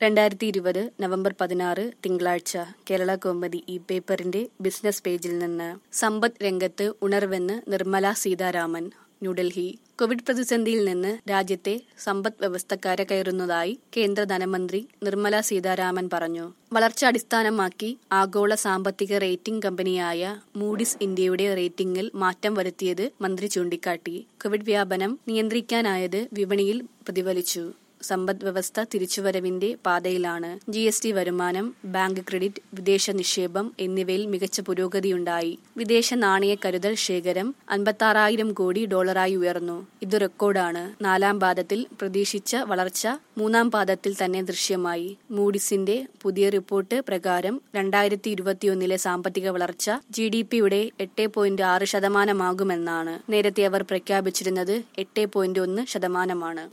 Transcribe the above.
രണ്ടായിരത്തി ഇരുപത് നവംബർ പതിനാറ് തിങ്കളാഴ്ച കേരള കൗമുദി ഈ പേപ്പറിന്റെ ബിസിനസ് പേജിൽ നിന്ന് സമ്പദ് രംഗത്ത് ഉണർവെന്ന് നിർമ്മല സീതാരാമൻ ന്യൂഡൽഹി കോവിഡ് പ്രതിസന്ധിയിൽ നിന്ന് രാജ്യത്തെ സമ്പദ് വ്യവസ്ഥ കരകയറുന്നതായി കേന്ദ്ര ധനമന്ത്രി നിർമ്മല സീതാരാമൻ പറഞ്ഞു വളർച്ച അടിസ്ഥാനമാക്കി ആഗോള സാമ്പത്തിക റേറ്റിംഗ് കമ്പനിയായ മൂഡിസ് ഇന്ത്യയുടെ റേറ്റിംഗിൽ മാറ്റം വരുത്തിയത് മന്ത്രി ചൂണ്ടിക്കാട്ടി കോവിഡ് വ്യാപനം നിയന്ത്രിക്കാനായത് വിപണിയിൽ പ്രതിഫലിച്ചു സമ്പദ് വ്യവസ്ഥ തിരിച്ചുവരവിന്റെ പാതയിലാണ് ജി എസ് ടി വരുമാനം ബാങ്ക് ക്രെഡിറ്റ് വിദേശ നിക്ഷേപം എന്നിവയിൽ മികച്ച പുരോഗതിയുണ്ടായി വിദേശ നാണയ കരുതൽ ശേഖരം അൻപത്താറായിരം കോടി ഡോളറായി ഉയർന്നു ഇത് റെക്കോർഡാണ് നാലാം പാദത്തിൽ പ്രതീക്ഷിച്ച വളർച്ച മൂന്നാം പാദത്തിൽ തന്നെ ദൃശ്യമായി മൂഡിസിന്റെ പുതിയ റിപ്പോർട്ട് പ്രകാരം രണ്ടായിരത്തി ഇരുപത്തിയൊന്നിലെ സാമ്പത്തിക വളർച്ച ജി ഡി പിയുടെ എട്ട് പോയിന്റ് ആറ് ശതമാനമാകുമെന്നാണ് നേരത്തെ അവർ പ്രഖ്യാപിച്ചിരുന്നത് എട്ട് പോയിന്റ് ഒന്ന് ശതമാനമാണ്